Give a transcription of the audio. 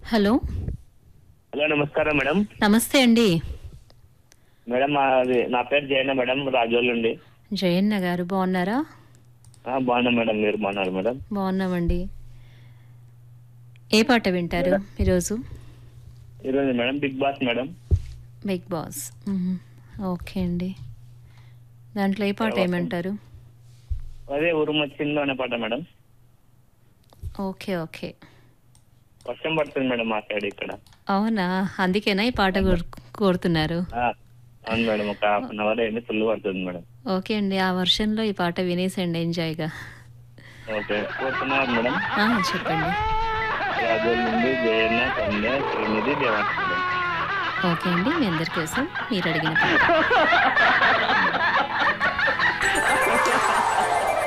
Hello hello నమస్కారం madam నమస్తే అండి మేడం అది నా పేరు జయన్న మేడం రాజోల్ నుండి జయన్న గారు బాగున్నారా ఆ, బాగున్నా మేడం మీరు బాగున్నారు మేడం బాగున్నామండి ఏ పాట వింటారు ఈరోజు ఈరోజు madam Big Boss madam Big Boss hmm. Okay అండి దాంట్లో ఏ పాట ఏమంటారు అదే ఉరుము వచ్చిందో అనే పాట మేడం ఓకే ఓకే వర్షం పడుతుంది మేడం మా సైడ్ ఇక్కడ అవునా అందుకేనా ఈ పాట కోరు- కోరుతున్నారు ఆ, అవును మేడం ఒక హాఫ్ అన్ అవర్ అయింది ఫుల్ పడుతుంది మేడం ఓకే అండి ఆ వర్షంలో ఈ పాట వినేసండి ఎంజాయ్గా ఓకే కోరుతున్నారు మేడం ఆ, చెప్పండి రాజోల్ నుండి జయన్న సంధ్య శ్రీనిధి దేవాస్ మేడం ఓకే అండి మీ అందరి కోసం మీరు అడిగిన పాట